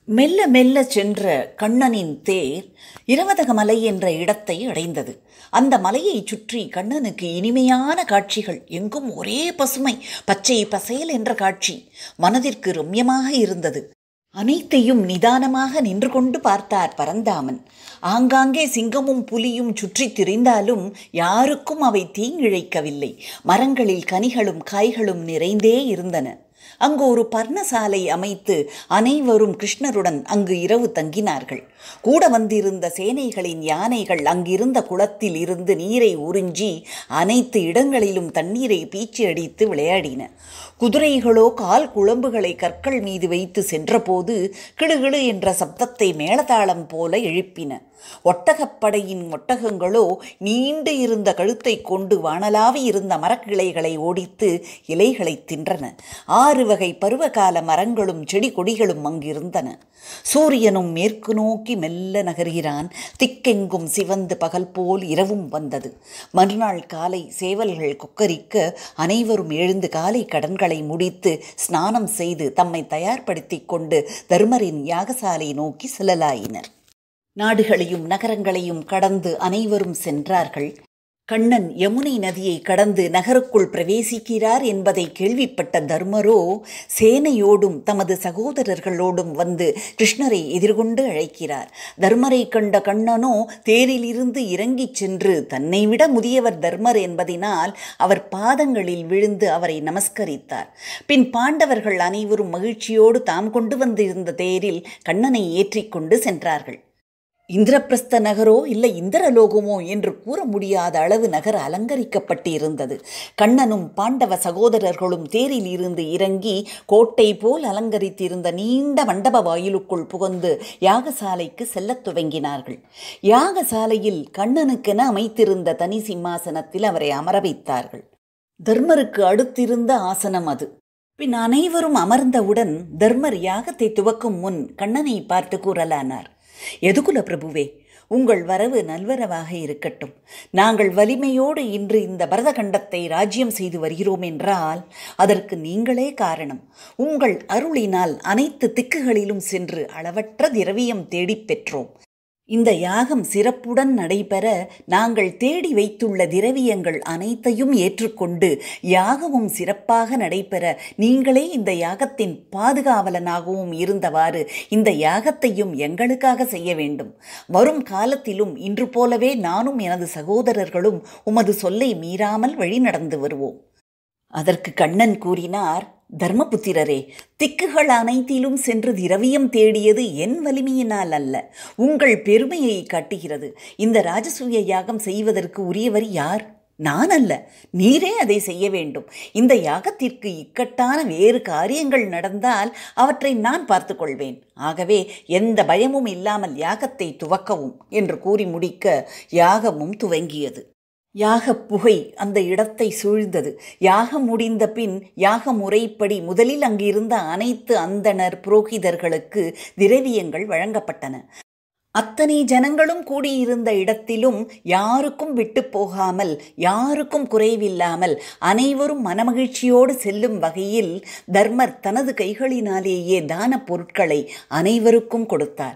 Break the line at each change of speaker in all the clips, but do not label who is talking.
மெல்ல மெல்ல சென்ற கண்ணனின் தேர் இரவதக மலை என்ற இடத்தை அடைந்தது அந்த மலையைச் சுற்றி கண்ணனுக்கு இனிமையான காட்சிகள் எங்கும் ஒரே பசுமை பச்சை பசேல் என்ற காட்சி மனதிற்கு ரம்யமாக இருந்தது அனைத்தையும் நிதானமாக நின்று கொண்டு பார்த்தார் பரந்தாமன் ஆங்காங்கே சிங்கமும் புலியும் சுற்றித் திரிந்தாலும் யாருக்கும் அவை தீங்கிழைக்கவில்லை மரங்களில் கனிகளும் காய்களும் நிறைந்தே இருந்தன அங்கு ஒரு பர்ணசாலை அமைத்து அனைவரும் கிருஷ்ணருடன் அங்கு இரவு தங்கினார்கள் கூட வந்திருந்த சேனைகளின் யானைகள் அங்கிருந்த குளத்தில் இருந்து நீரை உறிஞ்சி அனைத்து இடங்களிலும் தண்ணீரை பீச்சி அடித்து விளையாடின குதிரைகளோ கால் குழம்புகளை கற்கள் மீது வைத்து சென்றபோது கிடுகிடு என்ற சப்தத்தை மேளதாளம் போல எழுப்பின ஒட்டகப்படையின் ஒட்டகங்களோ நீண்டு இருந்த கழுத்தை கொண்டு வானலாவி இருந்த மரக்கிளைகளை ஓடித்து இலைகளை தின்றன ஆறு வகை பருவகால மரங்களும் செடி கொடிகளும் அங்கிருந்தன சூரியனும் மேற்கு நோக்கி மெல்ல நகர்கிறான் திக்கெங்கும் சிவந்து பகல் போல் இரவும் வந்தது மறுநாள் காலை சேவல்கள் கொக்கரிக்க அனைவரும் எழுந்து காலை கடன்களை முடித்து ஸ்நானம் செய்து தம்மை தயார்படுத்திக் கொண்டு தர்மரின் யாகசாலை நோக்கி செல்லலாயினர் நாடுகளையும் நகரங்களையும் கடந்து அனைவரும் சென்றார்கள் கண்ணன் யமுனை நதியை கடந்து நகருக்குள் பிரவேசிக்கிறார் என்பதை கேள்விப்பட்ட தர்மரோ சேனையோடும் தமது சகோதரர்களோடும் வந்து கிருஷ்ணரை எதிர்கொண்டு அழைக்கிறார் தர்மரை கண்ட கண்ணனோ தேரிலிருந்து இறங்கிச் சென்று தன்னை விட முதியவர் தர்மர் என்பதினால் அவர் பாதங்களில் விழுந்து அவரை நமஸ்கரித்தார் பின் பாண்டவர்கள் அனைவரும் மகிழ்ச்சியோடு தாம் கொண்டு வந்திருந்த தேரில் கண்ணனை ஏற்றிக்கொண்டு சென்றார்கள் இந்திரபிரஸ்த நகரோ இல்லை இந்திரலோகமோ என்று கூற முடியாத அளவு நகர் அலங்கரிக்கப்பட்டிருந்தது கண்ணனும் பாண்டவ சகோதரர்களும் தேரில் இருந்து இறங்கி கோட்டை போல் அலங்கரித்திருந்த நீண்ட மண்டப வாயிலுக்குள் புகுந்து யாகசாலைக்கு செல்லத் துவங்கினார்கள் யாகசாலையில் கண்ணனுக்கென அமைத்திருந்த தனி சிம்மாசனத்தில் அவரை அமர வைத்தார்கள் தர்மருக்கு அடுத்திருந்த ஆசனம் அது பின் அனைவரும் அமர்ந்தவுடன் தர்மர் யாகத்தை துவக்கும் முன் கண்ணனை பார்த்து கூறலானார் எதுகுல பிரபுவே உங்கள் வரவு நல்வரவாக இருக்கட்டும் நாங்கள் வலிமையோடு இன்று இந்த பரதகண்டத்தை ராஜ்யம் செய்து வருகிறோம் என்றால் அதற்கு நீங்களே காரணம் உங்கள் அருளினால் அனைத்து திக்குகளிலும் சென்று அளவற்ற திரவியம் தேடிப் பெற்றோம் இந்த யாகம் சிறப்புடன் நடைபெற நாங்கள் தேடி வைத்துள்ள திரவியங்கள் அனைத்தையும் ஏற்றுக்கொண்டு யாகமும் சிறப்பாக நடைபெற நீங்களே இந்த யாகத்தின் பாதுகாவலனாகவும் இருந்தவாறு இந்த யாகத்தையும் எங்களுக்காக செய்ய வேண்டும் வரும் காலத்திலும் இன்று போலவே நானும் எனது சகோதரர்களும் உமது சொல்லை மீறாமல் வழி நடந்து வருவோம் அதற்கு கண்ணன் கூறினார் தர்மபுத்திரரே திக்குகள் அனைத்திலும் சென்று திரவியம் தேடியது என் வலிமையினால் அல்ல உங்கள் பெருமையை காட்டுகிறது இந்த ராஜசூய யாகம் செய்வதற்கு உரியவர் யார் நான் அல்ல நீரே அதை செய்ய வேண்டும் இந்த யாகத்திற்கு இக்கட்டான வேறு காரியங்கள் நடந்தால் அவற்றை நான் பார்த்து கொள்வேன் ஆகவே எந்த பயமும் இல்லாமல் யாகத்தை துவக்கவும் என்று கூறி முடிக்க யாகமும் துவங்கியது யாக புகை அந்த இடத்தை சூழ்ந்தது யாகம் முடிந்த பின் யாக முறைப்படி முதலில் அங்கிருந்த அனைத்து அந்தணர் புரோகிதர்களுக்கு திரவியங்கள் வழங்கப்பட்டன அத்தனை ஜனங்களும் கூடியிருந்த இடத்திலும் யாருக்கும் விட்டு போகாமல் யாருக்கும் குறைவில்லாமல் அனைவரும் மனமகிழ்ச்சியோடு செல்லும் வகையில் தர்மர் தனது கைகளினாலேயே தான பொருட்களை அனைவருக்கும் கொடுத்தார்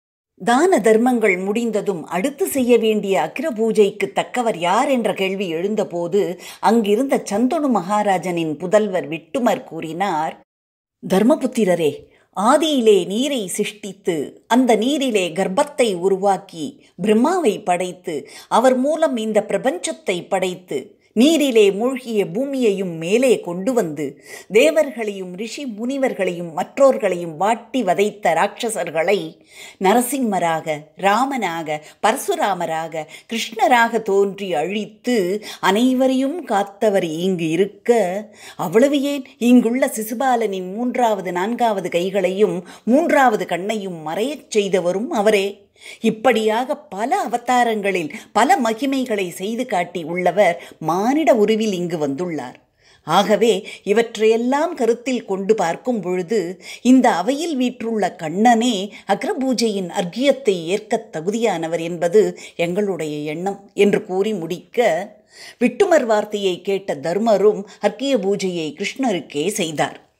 தான தர்மங்கள் முடிந்ததும் அடுத்து செய்ய வேண்டிய அக்கிர பூஜைக்கு தக்கவர் யார் என்ற கேள்வி எழுந்தபோது அங்கிருந்த சந்தனு மகாராஜனின் புதல்வர் விட்டுமர் கூறினார் தர்மபுத்திரரே ஆதியிலே நீரை சிருஷ்டித்து அந்த நீரிலே கர்ப்பத்தை உருவாக்கி பிரம்மாவை படைத்து அவர் மூலம் இந்த பிரபஞ்சத்தை படைத்து நீரிலே மூழ்கிய பூமியையும் மேலே கொண்டு வந்து தேவர்களையும் ரிஷி முனிவர்களையும் மற்றோர்களையும் வாட்டி வதைத்த ராட்சசர்களை நரசிம்மராக ராமனாக பரசுராமராக கிருஷ்ணராக தோன்றி அழித்து அனைவரையும் காத்தவர் இங்கு இருக்க அவ்வளவு ஏன் இங்குள்ள சிசுபாலனின் மூன்றாவது நான்காவது கைகளையும் மூன்றாவது கண்ணையும் மறையச் செய்தவரும் அவரே இப்படியாக பல அவதாரங்களில் பல மகிமைகளை செய்து காட்டி உள்ளவர் மானிட உருவில் இங்கு வந்துள்ளார் ஆகவே இவற்றையெல்லாம் கருத்தில் கொண்டு பார்க்கும் பொழுது இந்த அவையில் வீற்றுள்ள கண்ணனே அக்ரபூஜையின் அர்க்கியத்தை ஏற்கத் தகுதியானவர் என்பது எங்களுடைய எண்ணம் என்று கூறி முடிக்க விட்டுமர் வார்த்தையை கேட்ட தர்மரும் அர்க்கிய பூஜையை கிருஷ்ணருக்கே செய்தார்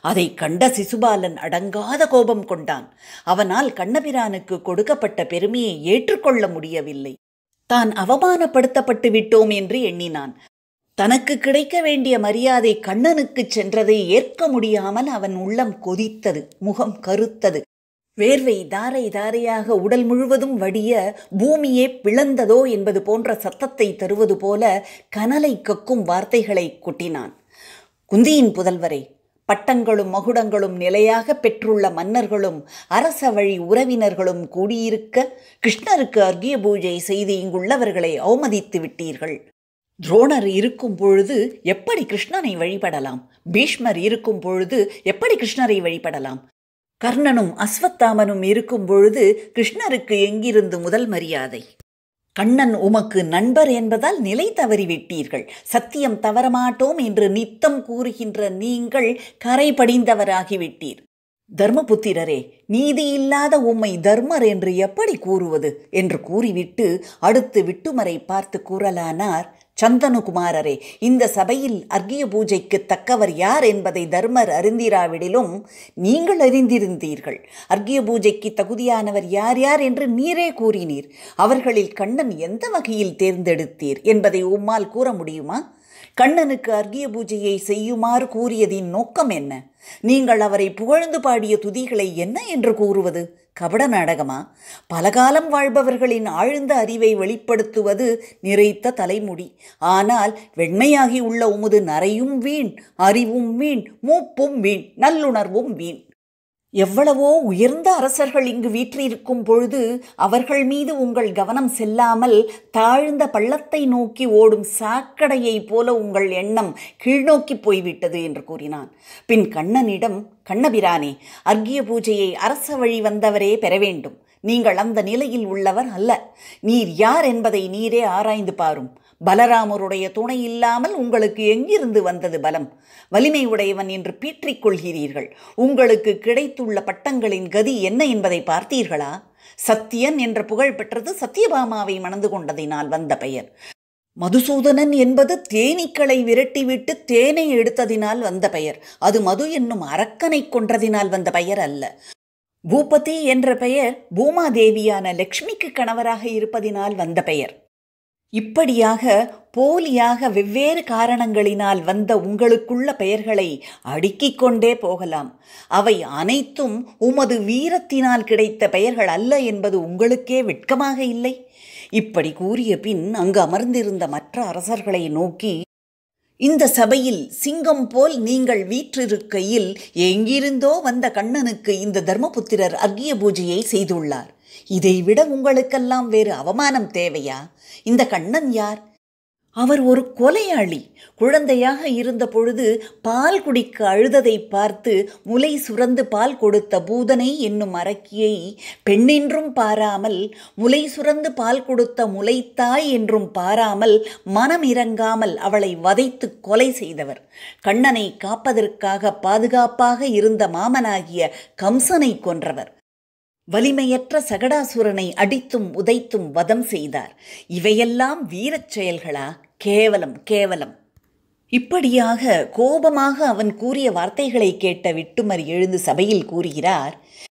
அதை கண்ட சிசுபாலன் அடங்காத கோபம் கொண்டான் அவனால் கண்ணபிரானுக்கு கொடுக்கப்பட்ட பெருமையை ஏற்றுக்கொள்ள முடியவில்லை தான் அவமானப்படுத்தப்பட்டு விட்டோம் என்று எண்ணினான் தனக்கு கிடைக்க வேண்டிய மரியாதை கண்ணனுக்கு சென்றதை ஏற்க முடியாமல் அவன் உள்ளம் கொதித்தது முகம் கருத்தது வேர்வை தாரை தாரையாக உடல் முழுவதும் வடிய பூமியே பிளந்ததோ என்பது போன்ற சத்தத்தை தருவது போல கனலை கக்கும் வார்த்தைகளை கொட்டினான் குந்தியின் புதல்வரே பட்டங்களும் மகுடங்களும் நிலையாக பெற்றுள்ள மன்னர்களும் அரச வழி உறவினர்களும் கூடியிருக்க கிருஷ்ணருக்கு அர்க்கிய பூஜை செய்து இங்குள்ளவர்களை அவமதித்து விட்டீர்கள் துரோணர் இருக்கும் பொழுது எப்படி கிருஷ்ணனை வழிபடலாம் பீஷ்மர் இருக்கும் பொழுது எப்படி கிருஷ்ணரை வழிபடலாம் கர்ணனும் அஸ்வத்தாமனும் இருக்கும் பொழுது கிருஷ்ணருக்கு எங்கிருந்து முதல் மரியாதை கண்ணன் உமக்கு நண்பர் என்பதால் நிலை தவறிவிட்டீர்கள் சத்தியம் தவறமாட்டோம் என்று நித்தம் கூறுகின்ற நீங்கள் கரை படிந்தவராகிவிட்டீர் தர்மபுத்திரரே நீதி இல்லாத உம்மை தர்மர் என்று எப்படி கூறுவது என்று கூறிவிட்டு அடுத்து விட்டுமரை பார்த்து கூறலானார் சந்தனுகுமாரரே இந்த சபையில் அர்க்கிய பூஜைக்கு தக்கவர் யார் என்பதை தர்மர் அறிந்திராவிடிலும் நீங்கள் அறிந்திருந்தீர்கள் அர்க்கிய பூஜைக்கு தகுதியானவர் யார் யார் என்று நீரே கூறினீர் அவர்களில் கண்ணன் எந்த வகையில் தேர்ந்தெடுத்தீர் என்பதை உம்மால் கூற முடியுமா கண்ணனுக்கு அர்க்கிய பூஜையை செய்யுமாறு கூறியதின் நோக்கம் என்ன நீங்கள் அவரை புகழ்ந்து பாடிய துதிகளை என்ன என்று கூறுவது கபட நாடகமா பலகாலம் வாழ்பவர்களின் ஆழ்ந்த அறிவை வெளிப்படுத்துவது நிறைத்த தலைமுடி ஆனால் வெண்மையாகி உள்ள உமது நரையும் வீண் அறிவும் வீண் மூப்பும் வீண் நல்லுணர்வும் வீண் எவ்வளவோ உயர்ந்த அரசர்கள் இங்கு வீற்றிருக்கும் பொழுது அவர்கள் மீது உங்கள் கவனம் செல்லாமல் தாழ்ந்த பள்ளத்தை நோக்கி ஓடும் சாக்கடையைப் போல உங்கள் எண்ணம் கீழ்நோக்கி போய்விட்டது என்று கூறினான் பின் கண்ணனிடம் கண்ணபிரானே அர்க்கிய பூஜையை அரச வழி வந்தவரே பெற வேண்டும் நீங்கள் அந்த நிலையில் உள்ளவர் அல்ல நீர் யார் என்பதை நீரே ஆராய்ந்து பாரும் பலராமருடைய துணை இல்லாமல் உங்களுக்கு எங்கிருந்து வந்தது பலம் வலிமை உடையவன் என்று பீற்றிக் கொள்கிறீர்கள் உங்களுக்கு கிடைத்துள்ள பட்டங்களின் கதி என்ன என்பதை பார்த்தீர்களா சத்தியன் என்ற புகழ் பெற்றது சத்தியபாமாவை மணந்து கொண்டதினால் வந்த பெயர் மதுசூதனன் என்பது தேனீக்களை விரட்டிவிட்டு தேனை எடுத்ததினால் வந்த பெயர் அது மது என்னும் அரக்கனை கொன்றதினால் வந்த பெயர் அல்ல பூபதி என்ற பெயர் பூமாதேவியான லக்ஷ்மிக்கு கணவராக இருப்பதினால் வந்த பெயர் இப்படியாக போலியாக வெவ்வேறு காரணங்களினால் வந்த உங்களுக்குள்ள பெயர்களை அடுக்கிக் கொண்டே போகலாம் அவை அனைத்தும் உமது வீரத்தினால் கிடைத்த பெயர்கள் அல்ல என்பது உங்களுக்கே வெட்கமாக இல்லை இப்படி கூறிய பின் அங்கு அமர்ந்திருந்த மற்ற அரசர்களை நோக்கி இந்த சபையில் சிங்கம் போல் நீங்கள் வீற்றிருக்கையில் எங்கிருந்தோ வந்த கண்ணனுக்கு இந்த தர்மபுத்திரர் அர்க்கிய பூஜையை செய்துள்ளார் இதைவிட உங்களுக்கெல்லாம் வேறு அவமானம் தேவையா இந்த கண்ணன் யார் அவர் ஒரு கொலையாளி குழந்தையாக இருந்த பொழுது பால் குடிக்க அழுததை பார்த்து முலை சுரந்து பால் கொடுத்த பூதனை என்னும் அரக்கியை பெண்ணென்றும் பாராமல் முலை சுரந்து பால் கொடுத்த முலைத்தாய் என்றும் பாராமல் மனம் இறங்காமல் அவளை வதைத்து கொலை செய்தவர் கண்ணனை காப்பதற்காக பாதுகாப்பாக இருந்த மாமனாகிய கம்சனை கொன்றவர் வலிமையற்ற சகடாசுரனை அடித்தும் உதைத்தும் வதம் செய்தார் இவையெல்லாம் வீரச் செயல்களா கேவலம் கேவலம் இப்படியாக கோபமாக அவன் கூறிய வார்த்தைகளை கேட்ட விட்டுமர் எழுந்து சபையில் கூறுகிறார்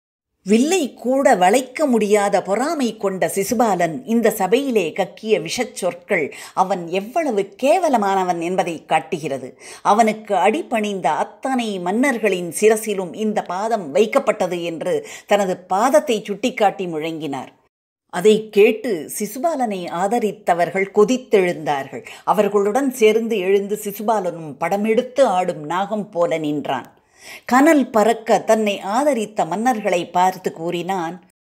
வில்லை கூட வளைக்க முடியாத பொறாமை கொண்ட சிசுபாலன் இந்த சபையிலே கக்கிய விஷச் சொற்கள் அவன் எவ்வளவு கேவலமானவன் என்பதை காட்டுகிறது அவனுக்கு அடிபணிந்த அத்தனை மன்னர்களின் சிரசிலும் இந்த பாதம் வைக்கப்பட்டது என்று தனது பாதத்தை சுட்டிக்காட்டி முழங்கினார் அதை கேட்டு சிசுபாலனை ஆதரித்தவர்கள் கொதித்தெழுந்தார்கள் அவர்களுடன் சேர்ந்து எழுந்து சிசுபாலனும் படமெடுத்து ஆடும் நாகம் போல நின்றான் கனல் பறக்க தன்னை ஆதரித்த மன்னர்களை பார்த்து கூறினான்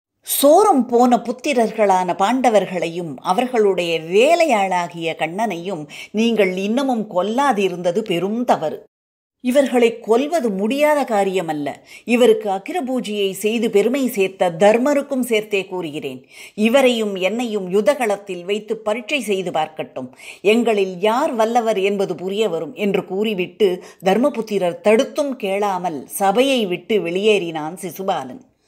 சோரம் போன புத்திரர்களான பாண்டவர்களையும் அவர்களுடைய வேலையாளாகிய கண்ணனையும் நீங்கள் இன்னமும் கொல்லாதிருந்தது பெரும் தவறு இவர்களை கொல்வது முடியாத காரியமல்ல இவருக்கு அக்கிரபூஜையை செய்து பெருமை சேர்த்த தர்மருக்கும் சேர்த்தே கூறுகிறேன் இவரையும் என்னையும் யுதகளத்தில் வைத்து பரீட்சை செய்து பார்க்கட்டும் எங்களில் யார் வல்லவர் என்பது புரிய வரும் என்று கூறிவிட்டு தர்மபுத்திரர் தடுத்தும் கேளாமல் சபையை விட்டு வெளியேறினான் சிசுபாலன்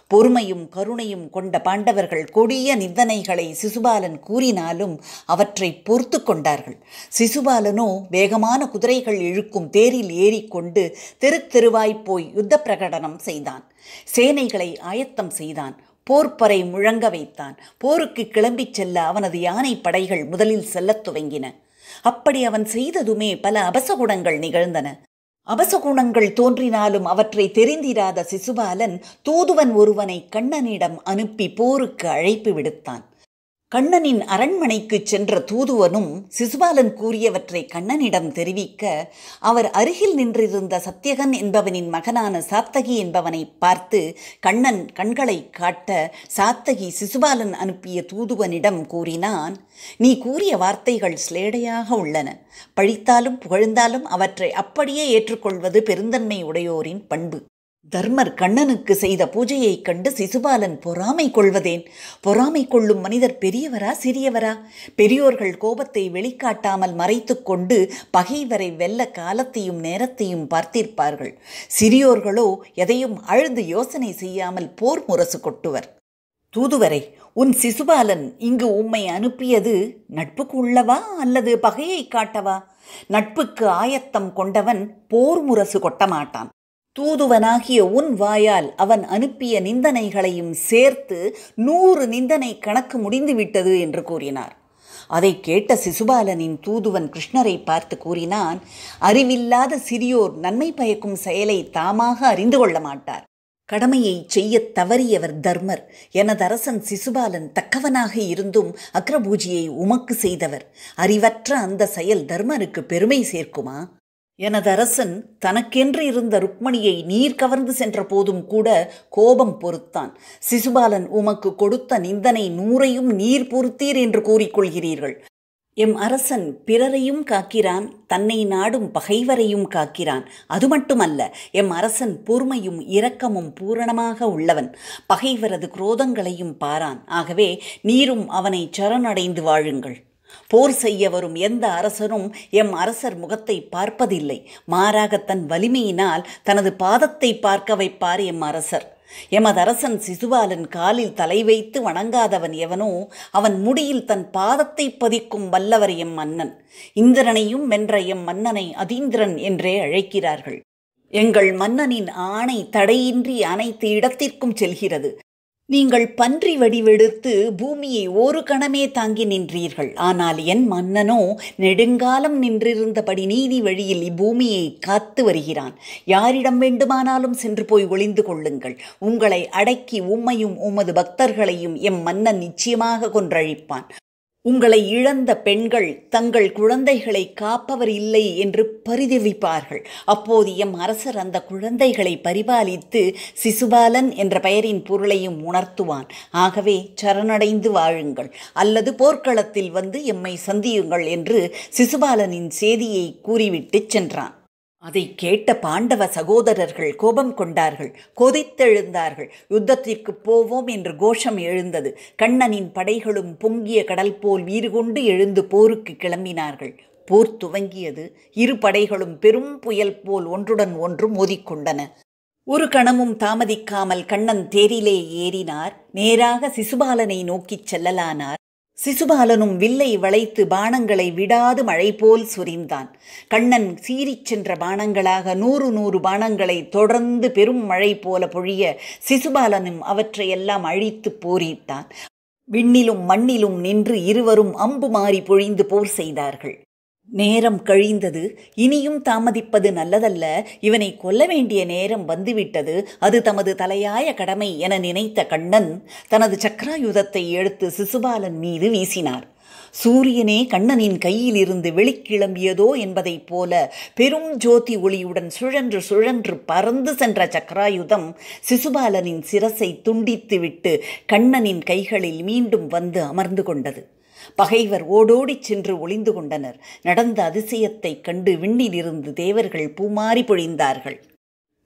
பொறுமையும் கருணையும் கொண்ட பாண்டவர்கள் கொடிய நிந்தனைகளை சிசுபாலன் கூறினாலும் அவற்றை பொறுத்து கொண்டார்கள் சிசுபாலனோ வேகமான குதிரைகள் இழுக்கும் தேரில் ஏறிக்கொண்டு தெரு தெருவாய் போய் யுத்த பிரகடனம் செய்தான் சேனைகளை ஆயத்தம் செய்தான் போர்ப்பறை முழங்க வைத்தான் போருக்கு கிளம்பிச் செல்ல அவனது யானை படைகள் முதலில் செல்லத் துவங்கின அப்படி அவன் செய்ததுமே பல அபசகுணங்கள் நிகழ்ந்தன அபசகுணங்கள் தோன்றினாலும் அவற்றை தெரிந்திராத சிசுபாலன் தூதுவன் ஒருவனை கண்ணனிடம் அனுப்பி போருக்கு அழைப்பு விடுத்தான் கண்ணனின் அரண்மனைக்குச் சென்ற தூதுவனும் சிசுபாலன் கூறியவற்றை கண்ணனிடம் தெரிவிக்க அவர் அருகில் நின்றிருந்த சத்தியகன் என்பவனின் மகனான சாத்தகி என்பவனை பார்த்து கண்ணன் கண்களை காட்ட சாத்தகி சிசுபாலன் அனுப்பிய தூதுவனிடம் கூறினான் நீ கூறிய வார்த்தைகள் சிலேடையாக உள்ளன பழித்தாலும் புகழ்ந்தாலும் அவற்றை அப்படியே ஏற்றுக்கொள்வது பெருந்தன்மை உடையோரின் பண்பு தர்மர் கண்ணனுக்கு செய்த பூஜையைக் கண்டு சிசுபாலன் பொறாமை கொள்வதேன் பொறாமை கொள்ளும் மனிதர் பெரியவரா சிறியவரா பெரியோர்கள் கோபத்தை வெளிக்காட்டாமல் மறைத்து கொண்டு பகைவரை வெல்ல காலத்தையும் நேரத்தையும் பார்த்திருப்பார்கள் சிறியோர்களோ எதையும் அழுது யோசனை செய்யாமல் போர் முரசு கொட்டுவர் தூதுவரை உன் சிசுபாலன் இங்கு உம்மை அனுப்பியது நட்புக்கு உள்ளவா அல்லது பகையை காட்டவா நட்புக்கு ஆயத்தம் கொண்டவன் போர் முரசு கொட்டமாட்டான் தூதுவனாகிய உன் வாயால் அவன் அனுப்பிய நிந்தனைகளையும் சேர்த்து நூறு நிந்தனை கணக்கு முடிந்துவிட்டது என்று கூறினார் அதை கேட்ட சிசுபாலனின் தூதுவன் கிருஷ்ணரை பார்த்து கூறினான் அறிவில்லாத சிறியோர் நன்மை பயக்கும் செயலை தாமாக அறிந்து கொள்ள மாட்டார் கடமையை செய்யத் தவறியவர் தர்மர் எனது அரசன் சிசுபாலன் தக்கவனாக இருந்தும் அக்ரபூஜியை உமக்கு செய்தவர் அறிவற்ற அந்த செயல் தர்மருக்கு பெருமை சேர்க்குமா எனது அரசன் தனக்கென்று இருந்த ருக்மணியை நீர் கவர்ந்து சென்ற போதும் கூட கோபம் பொறுத்தான் சிசுபாலன் உமக்கு கொடுத்த நிந்தனை நூறையும் நீர் பொறுத்தீர் என்று கூறிக்கொள்கிறீர்கள் எம் அரசன் பிறரையும் காக்கிறான் தன்னை நாடும் பகைவரையும் காக்கிறான் அது மட்டுமல்ல எம் அரசன் பொறுமையும் இரக்கமும் பூரணமாக உள்ளவன் பகைவரது குரோதங்களையும் பாரான் ஆகவே நீரும் அவனை சரணடைந்து வாழுங்கள் போர் செய்ய வரும் எந்த அரசரும் எம் அரசர் முகத்தை பார்ப்பதில்லை மாறாக தன் வலிமையினால் தனது பாதத்தை பார்க்க வைப்பார் எம் அரசர் எமது அரசன் சிசுபாலன் காலில் தலை வைத்து வணங்காதவன் எவனோ அவன் முடியில் தன் பாதத்தை பதிக்கும் வல்லவர் எம் மன்னன் இந்திரனையும் வென்ற எம் மன்னனை அதீந்திரன் என்றே அழைக்கிறார்கள் எங்கள் மன்னனின் ஆணை தடையின்றி அனைத்து இடத்திற்கும் செல்கிறது நீங்கள் பன்றி வடிவெடுத்து பூமியை ஒரு கணமே தாங்கி நின்றீர்கள் ஆனால் என் மன்னனோ நெடுங்காலம் நின்றிருந்தபடி நீதி வழியில் இப்பூமியை காத்து வருகிறான் யாரிடம் வேண்டுமானாலும் சென்று போய் ஒளிந்து கொள்ளுங்கள் உங்களை அடக்கி உம்மையும் உமது பக்தர்களையும் எம் மன்னன் நிச்சயமாக கொன்றழிப்பான் உங்களை இழந்த பெண்கள் தங்கள் குழந்தைகளை காப்பவர் இல்லை என்று பரிதவிப்பார்கள் அப்போது எம் அரசர் அந்த குழந்தைகளை பரிபாலித்து சிசுபாலன் என்ற பெயரின் பொருளையும் உணர்த்துவான் ஆகவே சரணடைந்து வாழுங்கள் அல்லது போர்க்களத்தில் வந்து எம்மை சந்தியுங்கள் என்று சிசுபாலனின் செய்தியை கூறிவிட்டுச் சென்றான் அதை கேட்ட பாண்டவ சகோதரர்கள் கோபம் கொண்டார்கள் கொதித்தெழுந்தார்கள் யுத்தத்திற்கு போவோம் என்று கோஷம் எழுந்தது கண்ணனின் படைகளும் பொங்கிய கடல் போல் வீறு கொண்டு எழுந்து போருக்கு கிளம்பினார்கள் போர் துவங்கியது இரு படைகளும் பெரும் புயல் போல் ஒன்றுடன் ஒன்று மோதிக்கொண்டன ஒரு கணமும் தாமதிக்காமல் கண்ணன் தேரிலே ஏறினார் நேராக சிசுபாலனை நோக்கிச் செல்லலானார் சிசுபாலனும் வில்லை வளைத்து பானங்களை விடாது மழை போல் சொரிந்தான் கண்ணன் சீறிச் சென்ற பானங்களாக நூறு நூறு பானங்களை தொடர்ந்து பெரும் மழை போல பொழிய சிசுபாலனும் அவற்றையெல்லாம் அழித்து போரிட்டான் விண்ணிலும் மண்ணிலும் நின்று இருவரும் அம்பு மாறி பொழிந்து போர் செய்தார்கள் நேரம் கழிந்தது இனியும் தாமதிப்பது நல்லதல்ல இவனை கொல்ல வேண்டிய நேரம் வந்துவிட்டது அது தமது தலையாய கடமை என நினைத்த கண்ணன் தனது சக்கராயுதத்தை எடுத்து சிசுபாலன் மீது வீசினார் சூரியனே கண்ணனின் கையில் இருந்து வெளிக்கிளம்பியதோ என்பதைப் போல பெரும் ஜோதி ஒளியுடன் சுழன்று சுழன்று பறந்து சென்ற சக்கராயுதம் சிசுபாலனின் சிரசை துண்டித்துவிட்டு கண்ணனின் கைகளில் மீண்டும் வந்து அமர்ந்து கொண்டது பகைவர் ஓடோடிச் சென்று ஒளிந்து கொண்டனர் நடந்த அதிசயத்தைக் கண்டு விண்ணிலிருந்து தேவர்கள் பூமாரி பொழிந்தார்கள்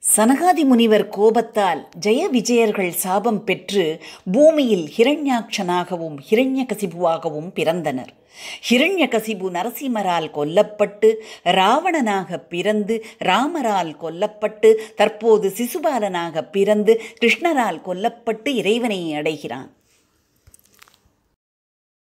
சனகாதி முனிவர் கோபத்தால் ஜெய விஜயர்கள் சாபம் பெற்று பூமியில் ஹிரண்யாட்சனாகவும் ஹிரண்யகசிபுவாகவும் பிறந்தனர் ஹிரண்யகசிபு நரசிம்மரால் கொல்லப்பட்டு ராவணனாக பிறந்து ராமரால் கொல்லப்பட்டு தற்போது சிசுபாலனாக பிறந்து கிருஷ்ணரால் கொல்லப்பட்டு இறைவனை அடைகிறான்